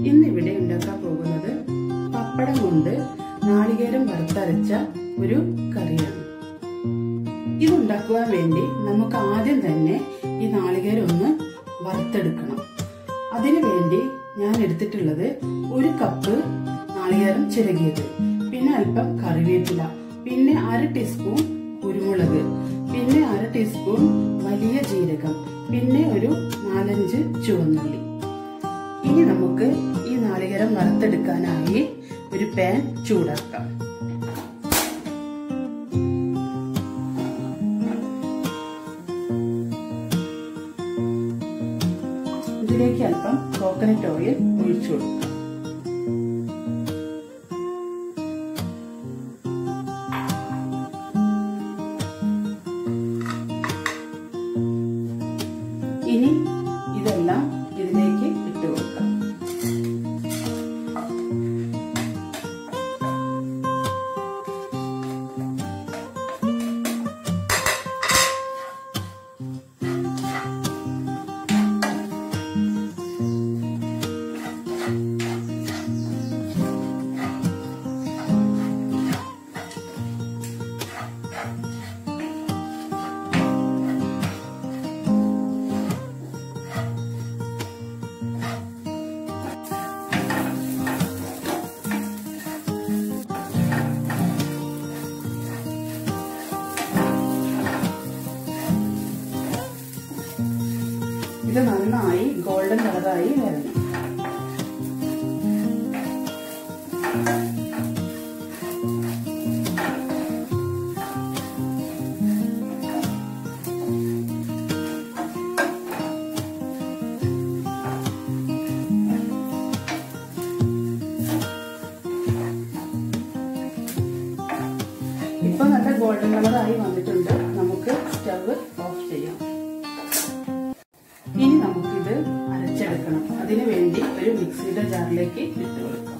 ഇന്നിവിടെ ഉണ്ടാക്കാൻ പോകുന്നത് പപ്പടം കൊണ്ട് നാളികേരം വറുത്തരച്ച ഒരു കറിയാണ് ഇതുണ്ടാക്കുവാൻ വേണ്ടി നമുക്ക് ആദ്യം തന്നെ ഈ നാളികേരം ഒന്ന് വറുത്തെടുക്കണം അതിനു വേണ്ടി ഞാൻ എടുത്തിട്ടുള്ളത് ഒരു കപ്പ് നാളികേരം ചിരകിയത് പിന്നെ അല്പം കറിവേപ്പില പിന്നെ അര ടീസ്പൂൺ കുരുമുളക് പിന്നെ അര ടീസ്പൂൺ വലിയ ജീരകം പിന്നെ ഒരു നാലഞ്ച് ചുവന്നുള്ളി ഇനി നമുക്ക് ഈ നാളികേരം വറുത്തെടുക്കാനായി ഒരു പാൻ ചൂടാക്കാം ഇതിലേക്ക് അല്പം കോക്കനട്ട് ഓയിൽ ഒഴിച്ചു കൊടുക്കാം ഇനി ഇതെല്ലാം ഇതിലേക്ക് ഇട്ട് കൊടുക്കാം ഇത് നന്നായി ഗോൾഡൻ കളറായി വരണം ഇപ്പൊ നല്ല ഗോൾഡൻ കളറായി വന്നിട്ടുണ്ട് നമുക്ക് സ്റ്റവ് ഓഫ് ചെയ്യാം ഇനി നമുക്കിത് അരച്ചെടുക്കണം അതിനു വേണ്ടി ഒരു മിക്സിയുടെ ജാറിലേക്ക് ഇട്ട് കൊടുക്കാം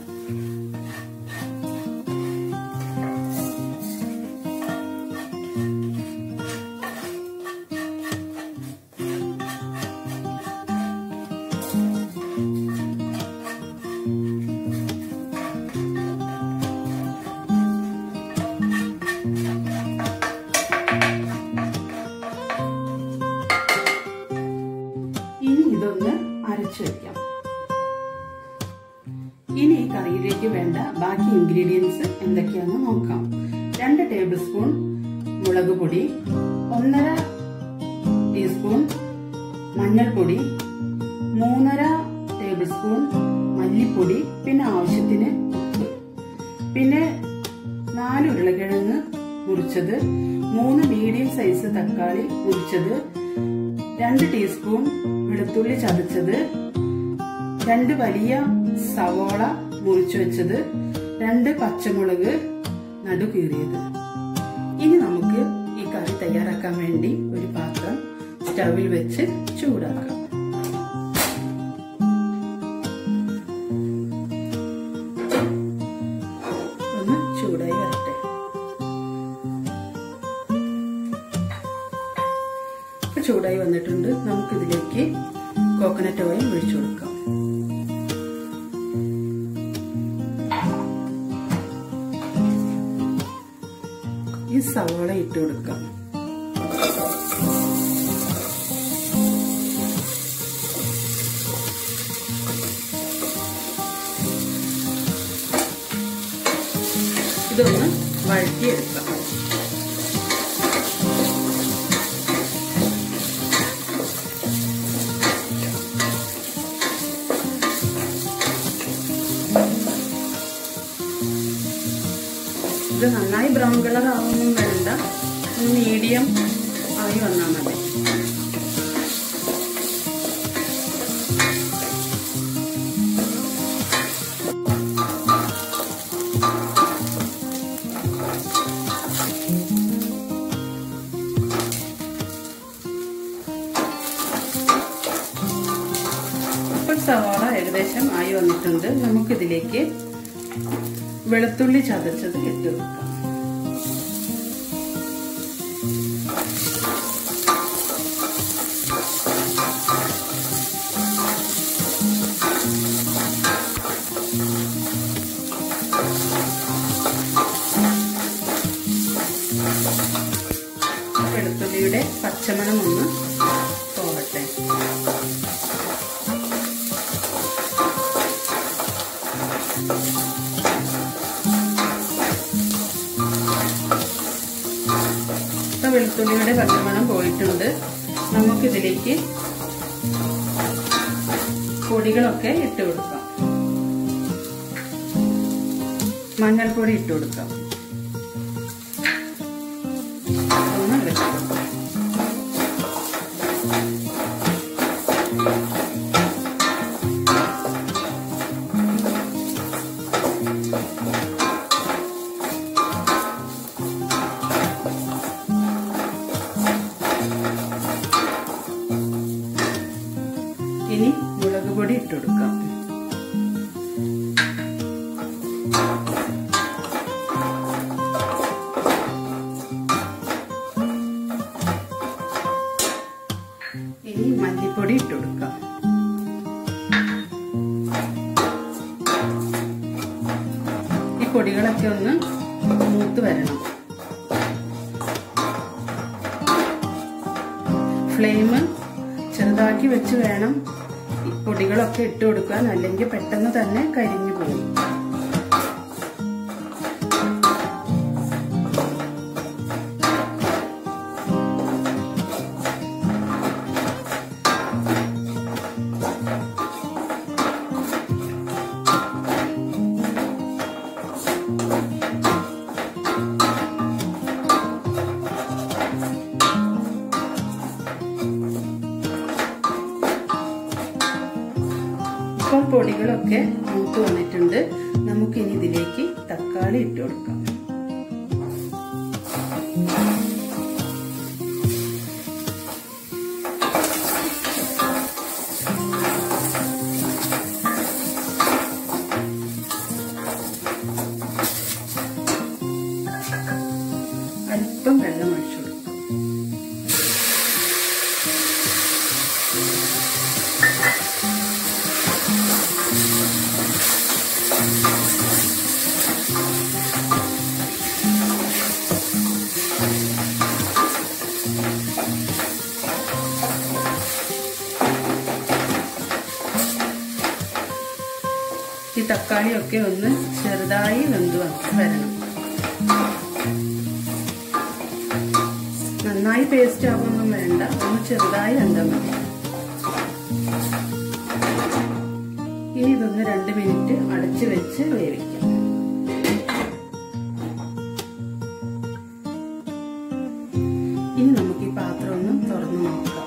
ഇനി ഇതൊന്ന് അരച്ചു വെക്കാം ഇനി ഈ കറിയിലേക്ക് വേണ്ട ബാക്കി ഇൻഗ്രീഡിയൻസ് എന്തൊക്കെയാണെന്ന് നോക്കാം രണ്ട് ടേബിൾ സ്പൂൺ മുളക് പൊടി ഒന്നര ടീസ്പൂൺ മഞ്ഞൾപ്പൊടി മൂന്നര ടേബിൾ സ്പൂൺ മല്ലിപ്പൊടി പിന്നെ ആവശ്യത്തിന് ഉപ്പ് പിന്നെ നാല് ഉരുളക്കിഴങ്ങ് മുറിച്ചത് മൂന്ന് മീഡിയം സൈസ് തക്കാളി മുറിച്ചത് രണ്ട് ടീസ്പൂൺ വെളുത്തുള്ളി ചതച്ചത് രണ്ട് വലിയ സവോള മുറിച്ചു വെച്ചത് രണ്ട് പച്ചമുളക് നടുകീറിയത് ഇനി നമുക്ക് ഈ കറി തയ്യാറാക്കാൻ വേണ്ടി ഒരു പാത്രം സ്റ്റവിൽ വെച്ച് ചൂടാക്കാം ഒന്ന് ചൂടായി വരട്ടെ ഇപ്പൊ ചൂടായി വന്നിട്ടുണ്ട് നമുക്കിതിലേക്ക് കോക്കനട്ട് ഓയിൽ ഒഴിച്ചു കൊടുക്കാം ഈ സവാള ഇട്ട് കൊടുക്കാം ഇതൊന്ന് വഴറ്റിയെടുക്കാം ഇത് നന്നായി ബ്രൗൺ കളർ ആവുന്നും വേണ്ട മീഡിയം ആയി വന്നാൽ മതി ഇപ്പോൾ സവാള ഏകദേശം ആയി വന്നിട്ടുണ്ട് നമുക്കിതിലേക്ക് വെളുത്തുള്ളി ചതച്ചത് ഇട്ട് വെക്കാം വെളുത്തുള്ളിയുടെ പച്ചമണം പോയിട്ടുണ്ട് നമുക്കിതിലേക്ക് പൊടികളൊക്കെ ഇട്ട് കൊടുക്കാം മഞ്ഞൾപ്പൊടി ഇട്ട് കൊടുക്കാം ഒന്ന് ഇളക്കി കൊടുക്കാം ഇനി മുളക് പൊടി ഇട്ട് കൊടുക്കാം ഇനി മല്ലിപ്പൊടി ഇട്ട് കൊടുക്കാം ഈ പൊടികളൊക്കെ ഒന്ന് മൂത്ത് വരണം ഫ്ലെയിം ചെറുതാക്കി വെച്ച് വേണം ഈ പൊടികളൊക്കെ ഇട്ട് കൊടുക്കാൻ അല്ലെങ്കിൽ പെട്ടെന്ന് തന്നെ കരിഞ്ഞു പോകും ഇപ്പോൾ പൊടികളൊക്കെ മൂത്ത് വന്നിട്ടുണ്ട് നമുക്കിനി ഇതിലേക്ക് തക്കാളി ഇട്ട് കൊടുക്കാം അല്പം വെള്ളം ഒഴിച്ചു കൊടുക്കാം ഈ തക്കാളിയൊക്കെ ഒന്ന് ചെറുതായി വെന്ത് വരണം നന്നായി പേസ്റ്റ് ആവുമൊന്നും വേണ്ട ഒന്ന് ചെറുതായി വെന്താൽ മതി ഇനി ഇതൊന്ന് രണ്ട് മിനിറ്റ് അടച്ചു വെച്ച് വേവിക്കാം ഇനി നമുക്ക് ഈ പാത്രം ഒന്ന് തുറന്നു നോക്കാം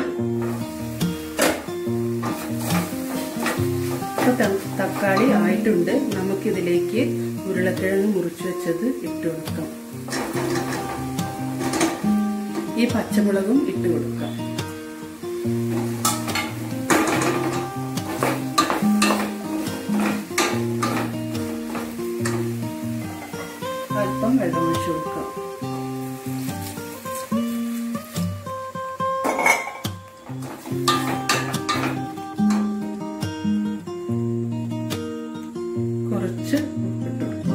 ഇപ്പൊ തക്കാളി ആയിട്ടുണ്ട് നമുക്കിതിലേക്ക് ഉരുളക്കിഴങ്ങ് മുറിച്ചു വെച്ചത് ഇട്ട് കൊടുക്കാം ഈ പച്ചമുളകും ഇട്ട് കൊടുക്കാം അല്പം വെള്ളം ഒഴിച്ചു കൊടുക്കാം കുറച്ച് ഉപ്പിട്ട് കൊടുക്കാം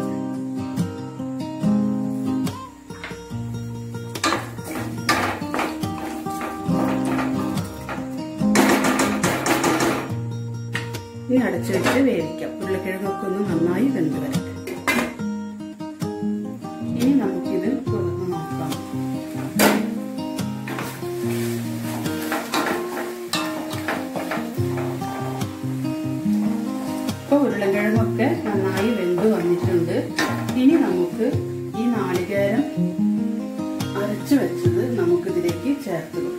ഇനി അടച്ചു വെച്ച് വേവിക്കാം ഉരുളക്കിഴങ്ങൊക്കെ ഒന്ന് നന്നായി വെന്ത് വരട്ടെ ഇനി നമുക്കിത് തുറന്ന് നോക്കാം ഇപ്പൊ ഉരുളക്കിഴങ്ങൊക്കെ നന്നായി വെന്ത് വന്നിട്ടുണ്ട് ഇനി നമുക്ക് ഈ നാളികേരം അരച്ചു വെച്ചത് നമുക്കിതിലേക്ക് ചേർത്ത് കൊടുക്കാം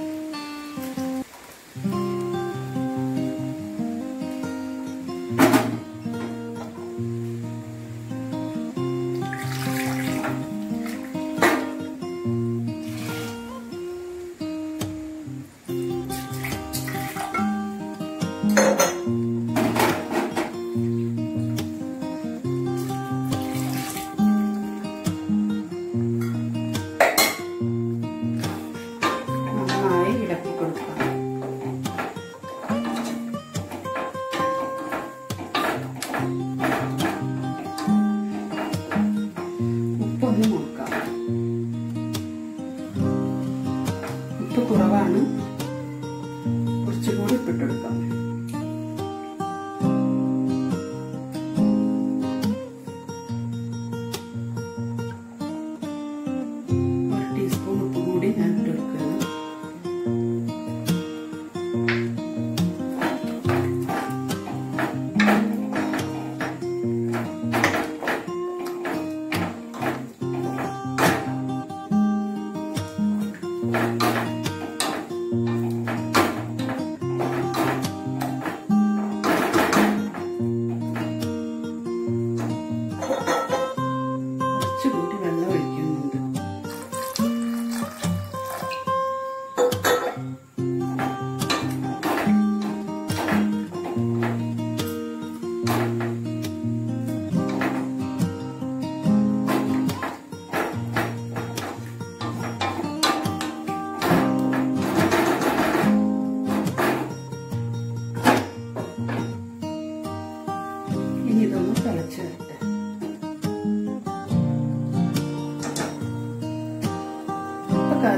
നന്നായി ഇളക്കി കൊടുക്കാം ഉപ്പൊന്ന് നോക്കാം ഉപ്പ് കുറവാണ് കുറച്ചുകൂടി ഉപ്പിട്ടെടുക്കാം ഒരു ടീസ്പൂൺ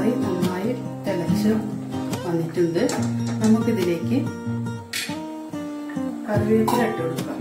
കറി നന്നായി തിളച്ച് വന്നിട്ടുണ്ട് നമുക്കിതിലേക്ക് കറിവേപ്പില ഇട്ട് കൊടുക്കാം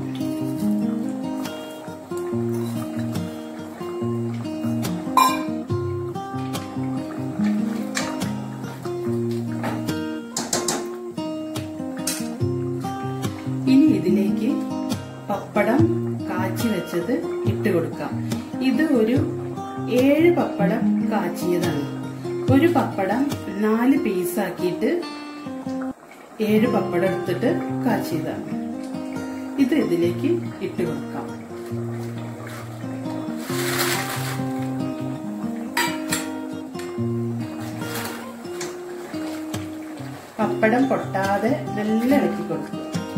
ഇനി ഇതിലേക്ക് പപ്പടം കാച്ചി വെച്ചത് ഇട്ട് കൊടുക്കാം ഇത് ഒരു ഏഴ് പപ്പടം കാച്ചിയതാണ് ഒരു പപ്പടം നാല് പീസാക്കിയിട്ട് ഏഴ് പപ്പടം എടുത്തിട്ട് കാച്ചിയതാണ് ഇത് ഇതിലേക്ക് ഇട്ട് കൊടുക്കാം പപ്പടം പൊട്ടാതെ നല്ല ഇളക്കി കൊടുക്കുക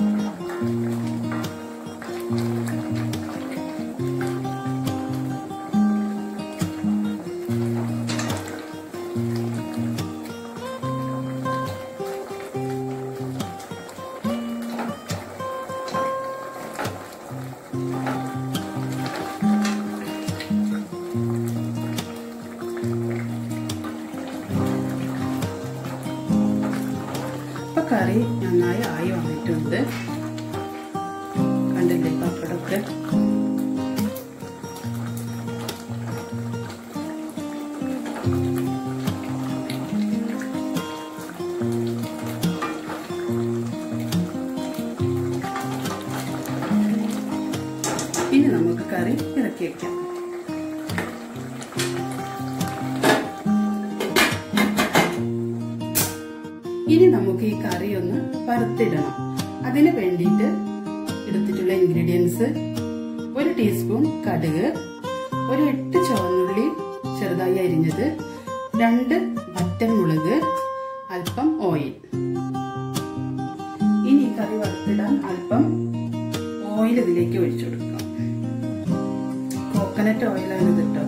ഇപ്പൊ കറി നന്നായി ആയി വന്നിട്ടുണ്ട് കണ്ടില്ലേ പപ്പടമൊക്കെ ഇനി നമുക്ക് കറി ഇറക്കി വെക്കാം ഇനി നമുക്ക് ഈ കറി ഒന്ന് വറുത്തിടണം അതിന് വേണ്ടിയിട്ട് എടുത്തിട്ടുള്ള ഇൻഗ്രീഡിയൻസ് ഒരു ടീസ്പൂൺ കടുക് ഒരു എട്ട് ചുവന്നുള്ളി ചെറുതായി അരിഞ്ഞത് രണ്ട് വറ്റൻമുളക് അല്പം ഓയിൽ ഇനി ഈ കറി വറുത്തിടാൻ അല്പം ഓയിൽ ഇതിലേക്ക് ഒഴിച്ചു കൊടുക്കാം കോക്കനട്ട് ഓയിലാണ് ഇത് കേട്ടോ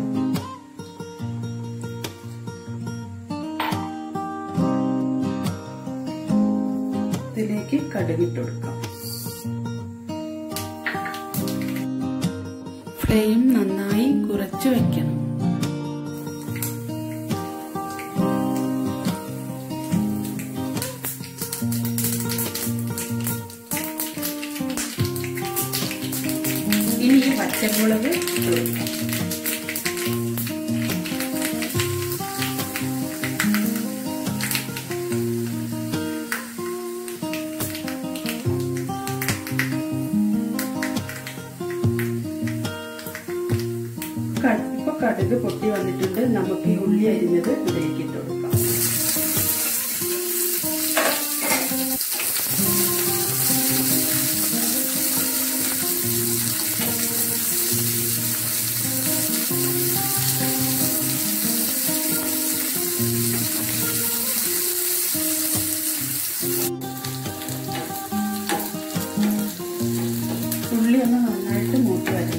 ഇതിലേക്ക് കടുകിട്ട് കൊടുക്കാം ഫ്ലെയിം നന്നായി കുറച്ച് വെക്കണം ഇനി ഈ പച്ചമുളക് ഇട്ട് കൊടുക്കാം ഇപ്പൊ കടുക് പൊട്ടി വന്നിട്ടുണ്ട് നമുക്ക് ഈ ഉള്ളി അരിഞ്ഞത് ഇതിലേക്ക് ഇട്ട് കൊടുക്കാം ഉള്ളി ഒന്ന് നന്നായിട്ട് മൂത്ത് വരും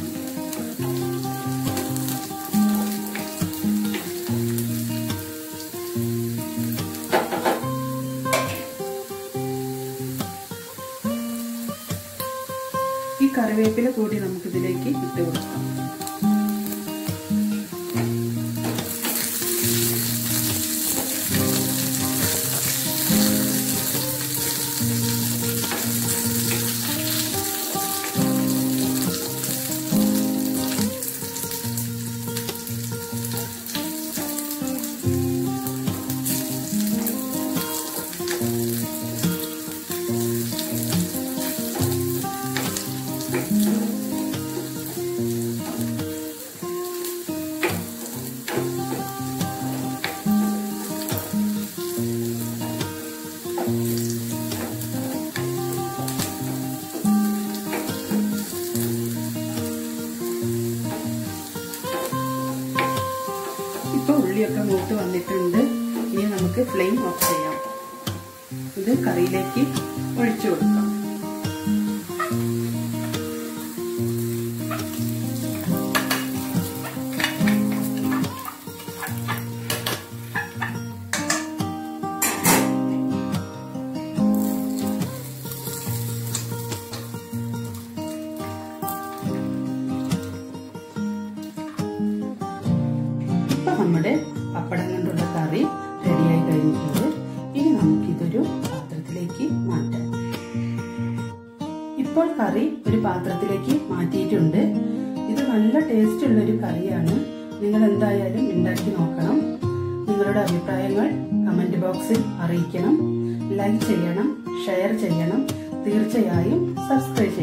ഈ കറിവേപ്പില കൂടി നമുക്ക് ഇതിലേക്ക് ഇട്ട് കൊടുക്കാം ഇപ്പൊ ഉള്ളിയൊക്കെ മൂത്ത് വന്നിട്ടുണ്ട് ഇനി നമുക്ക് ഫ്ലെയിം ഓഫ് ചെയ്യാം ഇത് കറിയിലേക്ക് ഒഴിച്ചു കൊടുക്കാം ഇപ്പൊ നമ്മുടെ പപ്പടം കൊണ്ടുള്ള കറി ഇപ്പോൾ കറി ഒരു പാത്രത്തിലേക്ക് മാറ്റിയിട്ടുണ്ട് ഇത് നല്ല ടേസ്റ്റ് ഉള്ള ഒരു കറിയാണ് നിങ്ങൾ എന്തായാലും ഉണ്ടാക്കി നോക്കണം നിങ്ങളുടെ അഭിപ്രായങ്ങൾ കമന്റ് ബോക്സിൽ അറിയിക്കണം ലൈക്ക് ചെയ്യണം ഷെയർ ചെയ്യണം തീർച്ചയായും സബ്സ്ക്രൈബ്